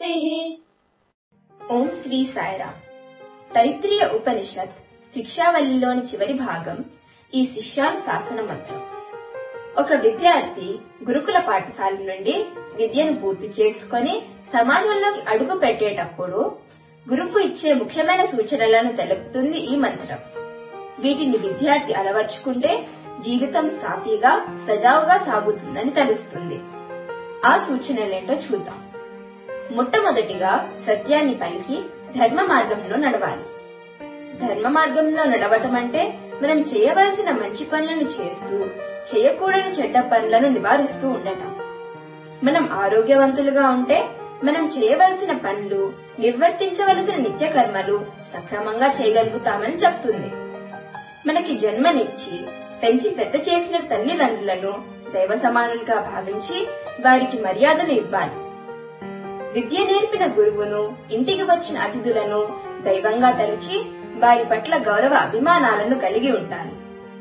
गुरुभिः ఓం శ్రీ సాయిరామ్ తైత్రీయ ఉపనిషత్ శిక్షావల్లిలోని చివరి భాగం ఈ శిష్యాను శాసన మంత్రం ఒక విద్యార్థి గురుకుల పాఠశాల నుండి విద్యను పూర్తి చేసుకొని సమాజంలోకి అడుగు పెట్టేటప్పుడు గురువు ఇచ్చే ముఖ్యమైన సూచనలను తెలుపుతుంది ఈ మంత్రం వీటిని విద్యార్థి అలవర్చుకుంటే జీవితం సాఫీగా సజావుగా సాగుతుందని తెలుస్తుంది ఆ సూచనలేంటో చూద్దాం మొట్టమొదటిగా సత్యాన్ని పలికి ధర్మ మార్గంలో నడవాలి ధర్మ మార్గంలో నడవటం అంటే మనం చేయవలసిన మంచి పనులను చేస్తూ చేయకూడని చెడ్డ పనులను నివారిస్తూ ఉండటం మనం ఆరోగ్యవంతులుగా ఉంటే మనం చేయవలసిన పనులు నిర్వర్తించవలసిన నిత్య కర్మలు సక్రమంగా చేయగలుగుతామని చెప్తుంది మనకి జన్మనిచ్చి పెంచి పెద్ద చేసిన తల్లిదండ్రులను దైవ సమానులుగా భావించి వారికి మర్యాదలు ఇవ్వాలి విద్య నేర్పిన గురువును ఇంటికి వచ్చిన అతిథులను దైవంగా తలచి వారి పట్ల గౌరవ అభిమానాలను కలిగి ఉండాలి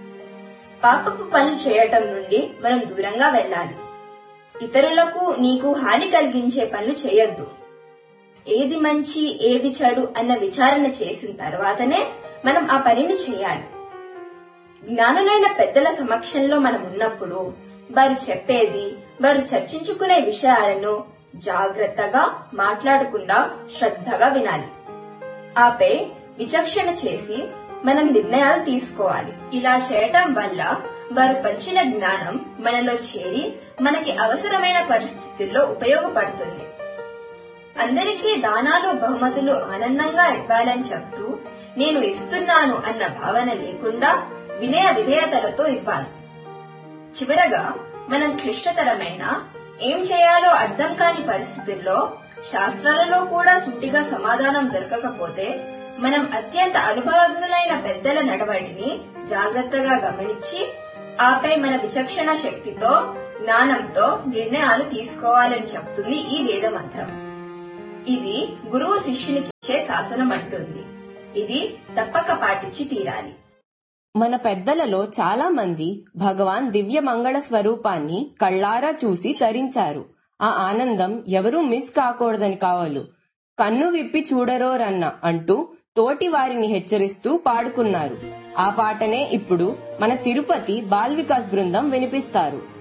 పాపపు పనులు చేయటం నుండి మనం దూరంగా వెళ్ళాలి ఇతరులకు నీకు హాని కలిగించే పనులు చేయొద్దు ఏది మంచి ఏది చెడు అన్న విచారణ చేసిన తర్వాతనే మనం ఆ పనిని చేయాలి జ్ఞానులైన పెద్దల సమక్షంలో మనం ఉన్నప్పుడు వారు చెప్పేది వారు చర్చించుకునే విషయాలను జాగ్రత్తగా మాట్లాడకుండా శ్రద్ధగా వినాలి ఆపై విచక్షణ చేసి మనం నిర్ణయాలు తీసుకోవాలి ఇలా చేయటం వల్ల వారు పంచిన జ్ఞానం మనలో చేరి మనకి అవసరమైన పరిస్థితుల్లో ఉపయోగపడుతుంది అందరికీ దానాలు బహుమతులు ఆనందంగా ఇవ్వాలని చెప్తూ నేను ఇస్తున్నాను అన్న భావన లేకుండా వినయ విధేయతలతో ఇవ్వాలి చివరగా మనం క్లిష్టతరమైన ఏం చేయాలో అర్థం కాని పరిస్థితుల్లో శాస్త్రాలలో కూడా సూటిగా సమాధానం దొరకకపోతే మనం అత్యంత అనుభవజ్ఞులైన పెద్దల నడవడిని జాగ్రత్తగా గమనించి ఆపై మన విచక్షణ శక్తితో జ్ఞానంతో నిర్ణయాలు తీసుకోవాలని చెప్తుంది ఈ వేద మంత్రం ఇది గురువు శిష్యునికి ఇచ్చే శాసనం అంటుంది ఇది తప్పక పాటించి తీరాలి మన పెద్దలలో చాలా మంది భగవాన్ దివ్య మంగళ స్వరూపాన్ని కళ్ళారా చూసి తరించారు ఆ ఆనందం ఎవరూ మిస్ కాకూడదని కావాలు కన్ను విప్పి చూడరోరన్న అంటూ తోటి వారిని హెచ్చరిస్తూ పాడుకున్నారు ఆ పాటనే ఇప్పుడు మన తిరుపతి బాల్ వికాస్ బృందం వినిపిస్తారు